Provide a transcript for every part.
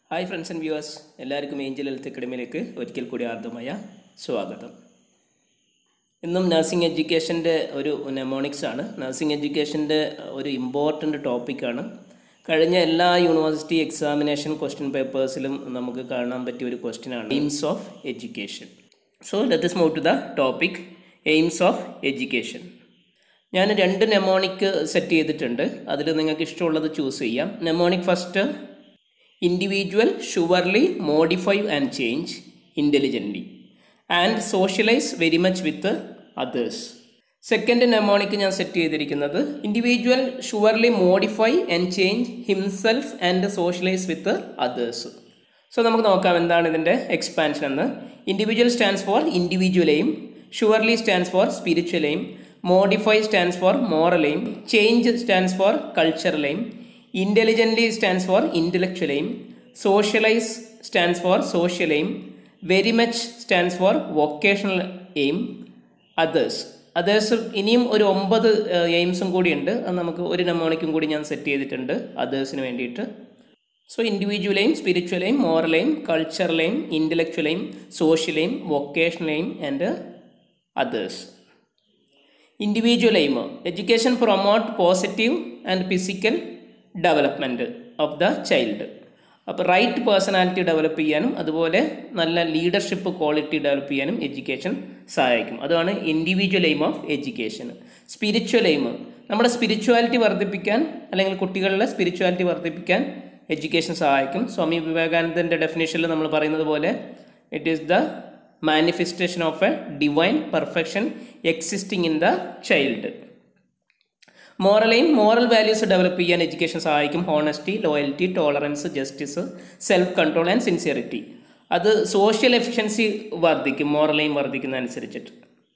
Hi friends and viewers എല്ലാവർക്കും angel health അക്കാഡമിയിലേക്ക് ഒരിക്കൽ കൂടി ആർദ്രമായ സ്വാഗതം ഇന്നും നഴ്സിംഗ് എഡ്യൂക്കേഷൻ്റെ ഒരു നെമോണിക്സ് ആണ് നഴ്സിംഗ് എഡ്യൂക്കേഷൻ്റെ ഒരു ഇമ്പോർട്ടൻ്റ് ടോപ്പിക്കാണ് കഴിഞ്ഞ എല്ലാ യൂണിവേഴ്സിറ്റി എക്സാമിനേഷൻ ക്വസ്റ്റ്യൻ പേപ്പേഴ്സിലും നമുക്ക് കാണാൻ പറ്റിയ ഒരു ക്വസ്റ്റ്യനാണ് aims of education so let us move to the topic aims of education ഞാൻ രണ്ട് നെമോണിക് സെറ്റ് ചെയ്തിട്ടുണ്ട് അതിൽ നിങ്ങൾക്ക് ഇഷ്ടമുള്ളത് ചൂസ് ചെയ്യാം mnemonic first individual surely modify and change intelligently and socialize very much with others second mnemonic ഞാൻ set ചെയ്തിരിക്കുന്നത് individual surely modify and change himself and socialize with others so നമുക്ക് നോക്കാം എന്താണ് ഇതിൻ്റെ എക്സ്പാൻഷൻ എന്ന് ഇൻഡിവിജ്വൽ സ്റ്റാൻഡ്സ് ഫോർ ഇൻഡിവിജ്വലെയും surely stands for സ്പിരിച്വലെയും modify stands for മോറലെയും ചേഞ്ച് സ്റ്റാൻഡ്സ് ഫോർ കൾച്ചറലെയും ഇൻ്റലിജൻ്റ്ലി സ്റ്റാൻഡ്സ് ഫോർ ഇൻ്റലക്ച്വലെയും സോഷ്യലൈസ് സ്റ്റാൻഡ്സ് ഫോർ സോഷ്യലെയും very much stands for vocational aim others others ഇനിയും ഒരു ഒമ്പത് എയിംസും കൂടിയുണ്ട് അത് നമുക്ക് ഒരു നെമോണിക്കും കൂടി ഞാൻ സെറ്റ് ചെയ്തിട്ടുണ്ട് അതേഴ്സിന് വേണ്ടിയിട്ട് സോ ഇൻഡിവിജ്വലെയും സ്പിരിച്വലെയും മോറലെയും കൾച്ചറലെയും ഇൻ്റലക്ച്വലെയും സോഷ്യലെയും വൊക്കേഷണലെയും and others individual aim education promote positive and physical development of the child അപ്പോൾ റൈറ്റ് പേഴ്സണാലിറ്റി ഡെവലപ്പ് ചെയ്യാനും അതുപോലെ നല്ല ലീഡർഷിപ്പ് ക്വാളിറ്റി ഡെവലപ്പ് ചെയ്യാനും എഡ്യൂക്കേഷൻ സഹായിക്കും അതാണ് individual aim of education spiritual aim നമ്മുടെ സ്പിരിച്വാലിറ്റി വർദ്ധിപ്പിക്കാൻ അല്ലെങ്കിൽ കുട്ടികളിലെ സ്പിരിച്വാലിറ്റി വർദ്ധിപ്പിക്കാൻ എഡ്യൂക്കേഷൻ സഹായിക്കും സ്വാമി വിവേകാനന്ദൻ്റെ ഡെഫിനേഷനിൽ നമ്മൾ പറയുന്നത് പോലെ it is the manifestation of a divine perfection existing in the child മോറലെയും മോറൽ വാല്യൂസ് ഡെവലപ്പ് ചെയ്യാൻ എഡ്യൂക്കേഷൻ സഹായിക്കും honesty loyalty tolerance justice self control and sincerity അത് സോഷ്യൽ എഫിഷ്യൻസി വർദ്ധിക്കും മോറലെയും വർദ്ധിക്കുന്ന അനുസരിച്ചിട്ട്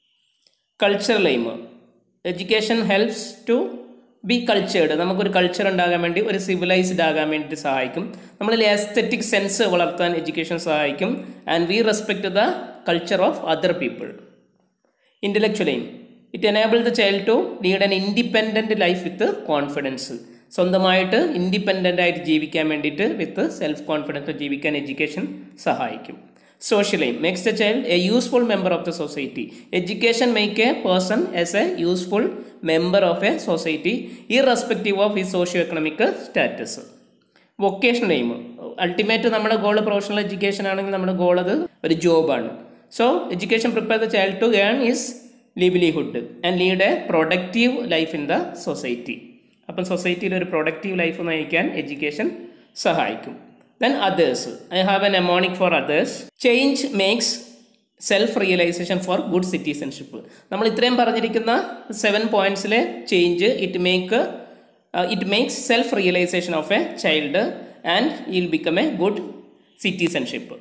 cultural aim education helps to be cultured നമുക്കൊരു culture ഉണ്ടാകാൻ വേണ്ടി ഒരു സിവിലൈസ്ഡ് ആകാൻ വേണ്ടിയിട്ട് സഹായിക്കും നമ്മളിൽ എസ്തെറ്റിക് സെൻസ് വളർത്താൻ എഡ്യൂക്കേഷൻ സഹായിക്കും and we respect the culture of other people intellectual aim it enable the child to lead an independent life with confidence സ്വന്തമായിട്ട് ഇൻഡിപെൻഡൻ്റ് ആയിട്ട് ജീവിക്കാൻ വേണ്ടിയിട്ട് വിത്ത് സെൽഫ് കോൺഫിഡൻസ് ജീവിക്കാൻ എഡ്യൂക്കേഷൻ സഹായിക്കും social aim makes the child a useful member of the society education make a person as a useful member of a society irrespective of ഈ socio economic status vocational aim ultimate നമ്മുടെ goal professional education ആണെങ്കിൽ നമ്മുടെ goal അത് ഒരു ജോബാണ് so education prepare the child to earn is livelihood and lead a productive life in the society അപ്പം സൊസൈറ്റിയിൽ ഒരു പ്രൊഡക്റ്റീവ് ലൈഫ് നയിക്കാൻ എഡ്യൂക്കേഷൻ സഹായിക്കും then others I have mnemonic for others change makes self realization for good citizenship നമ്മൾ ഇത്രയും പറഞ്ഞിരിക്കുന്ന seven പോയിന്റ്സിലെ change it make it makes self realization of a child and യിൽ become a good citizenship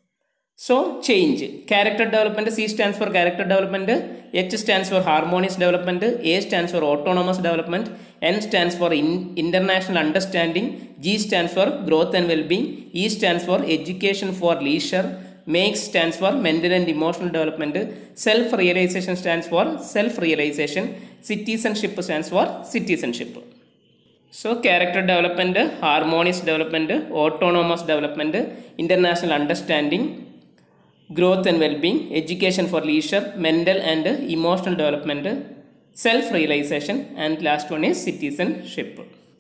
so change character development C stands for character development H stands for harmonious development A stands for autonomous development N stands for in international understanding G stands for growth and wellbeing E stands for education for leisure makes stands for mental and emotional development self realization stands for self realization citizenship stands for citizenship so character development harmonious development autonomous development international understanding growth and well-being, education for leisure, mental and emotional development, self-realization, and last one is citizenship.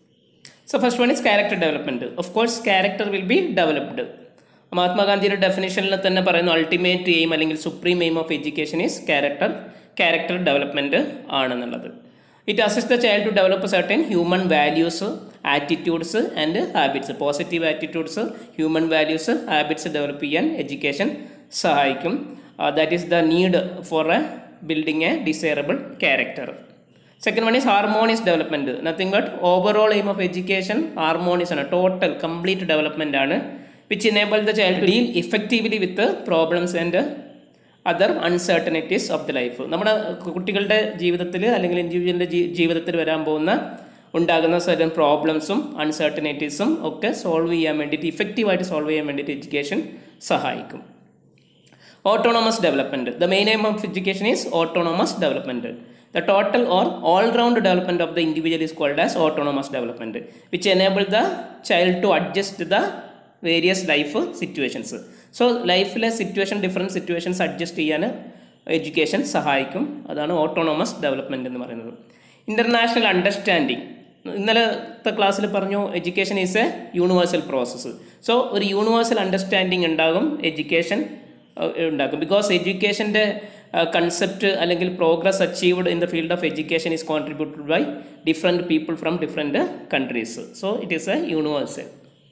So first one is character development. Of course, character will be developed. മഹാത്മാഗാന്ധിയുടെ ഡെഫിനേഷനിൽ തന്നെ പറയുന്നു ultimate aim അല്ലെങ്കിൽ supreme aim of education is character character development ആണെന്നുള്ളത് it assist the child to develop certain human values attitudes and habits positive attitudes human values habits develop ചെയ്യാൻ education സഹായിക്കും that is the need for a building a desirable character second one is harmonious development nothing but overall aim of education harmonious ആണ് total complete development ആണ് which enable the child deal effectively with problems and other uncertainties of the life നമ്മുടെ കുട്ടികളുടെ ജീവിതത്തിൽ അല്ലെങ്കിൽ ഇൻഡിവിജ്വലിൻ്റെ ജീവിതത്തിൽ വരാൻ പോകുന്ന ഉണ്ടാകുന്ന സർട്ടൻ പ്രോബ്ലംസും അൺസർട്ടനിറ്റീസും ഒക്കെ സോൾവ് ചെയ്യാൻ വേണ്ടിയിട്ട് ഇഫക്റ്റീവായിട്ട് സോൾവ് ചെയ്യാൻ വേണ്ടിയിട്ട് എഡ്യൂക്കേഷൻ സഹായിക്കും autonomous development the main aim of education is autonomous development The total or all-round development of the individual is called as autonomous development, which enable the child to adjust the various life situations so ലൈഫിലെ situation different situations adjust ചെയ്യാൻ education സഹായിക്കും അതാണ് autonomous development എന്ന് പറയുന്നത് international understanding ഇന്നലത്തെ ക്ലാസ്സിൽ പറഞ്ഞു education is a universal process so ഒരു യൂണിവേഴ്സൽ അണ്ടർസ്റ്റാൻഡിങ് ഉണ്ടാകും എഡ്യൂക്കേഷൻ ഉണ്ടാക്കും ബിക്കോസ് എഡ്യൂക്കേഷൻ്റെ കൺസെപ്റ്റ് അല്ലെങ്കിൽ progress achieved in the field of education is contributed by different people from different countries so it is a universal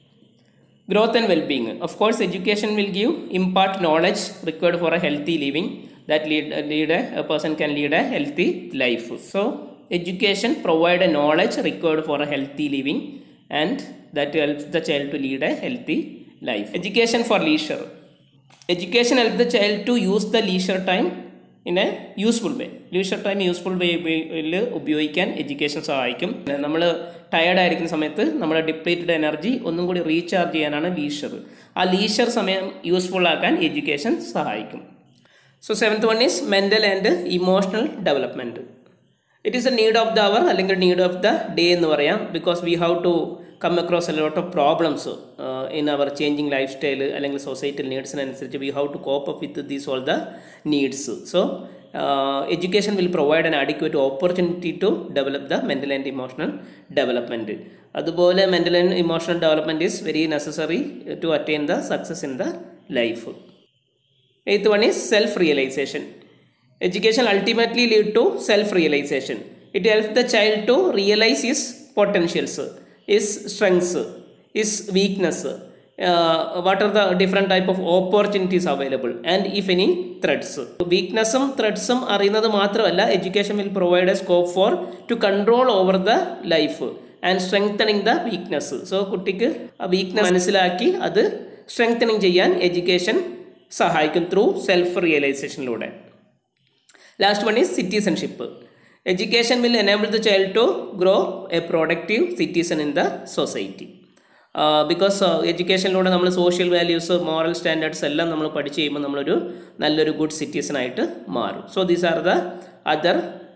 growth and well-being of course education will give impart knowledge required for a healthy living that lead, uh, lead a, a person can lead a healthy life so education provide a knowledge required for a healthy living and that helps the child to lead a healthy life education for leisure education helps the child to use the leisure time in a useful way leisure time useful വേയിൽ ഉപയോഗിക്കാൻ education സഹായിക്കും നമ്മൾ tired ആയിരിക്കുന്ന സമയത്ത് നമ്മുടെ depleted energy ഒന്നും കൂടി recharge ചെയ്യാനാണ് ലീഷർ ആ ലീഷർ സമയം യൂസ്ഫുൾ ആക്കാൻ എഡ്യൂക്കേഷൻ സഹായിക്കും so seventh one is mental and emotional development it is a need of the hour അല്ലെങ്കിൽ നീഡ് ഓഫ് ദ ഡേ എന്ന് പറയാം because we have to come across a lot of problems in our changing life style അല്ലെങ്കിൽ societal നീഡ്സിനനുസരിച്ച് we have to cope up with these all the needs so education will provide an adequate opportunity to develop the mental and emotional development അതുപോലെ mental and emotional development is very necessary to attain the success in the life eighth one is self realization Education ultimately lead to self-realization. It helps the child to realize his potentials, his strengths, his weakness, uh, what are the different type of opportunities available and if any threats. വീക്ക്നെസ്സും ത്രെഡ്സും അറിയുന്നത് മാത്രമല്ല education will provide a scope for to control over the life and strengthening the weakness so കുട്ടിക്ക് ആ weakness മനസ്സിലാക്കി അത് strengthening ചെയ്യാൻ education സഹായിക്കും ത്രൂ സെൽഫ് റിയലൈസേഷനിലൂടെ last one is citizenship education will enable the child to grow a productive citizen in the society because എഡ്യൂക്കേഷനിലൂടെ നമ്മൾ social values moral standards എല്ലാം നമ്മൾ പഠിച്ച് കഴിയുമ്പോൾ നമ്മളൊരു നല്ലൊരു ഗുഡ് സിറ്റിസൺ ആയിട്ട് മാറും so these are the other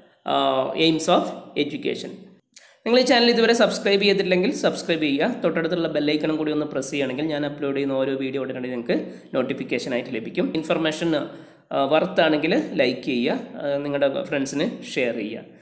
aims of education നിങ്ങൾ ഈ ചാനൽ ഇതുവരെ സബ്സ്ക്രൈബ് ചെയ്തിട്ടില്ലെങ്കിൽ സബ്സ്ക്രൈബ് ചെയ്യുക തൊട്ടടുത്തുള്ള ബെല്ലൈക്കണും കൂടി ഒന്ന് പ്രസ് ചെയ്യുകയാണെങ്കിൽ ഞാൻ അപ്ലോഡ് ചെയ്യുന്ന ഓരോ വീഡിയോ ഉടനടി നിങ്ങൾക്ക് നോട്ടിഫിക്കേഷൻ ആയിട്ട് ലഭിക്കും ഇൻഫർമേഷൻ വർത്താണെങ്കിൽ ലൈക്ക് ചെയ്യുക നിങ്ങളുടെ ഫ്രണ്ട്സിന് ഷെയർ ചെയ്യുക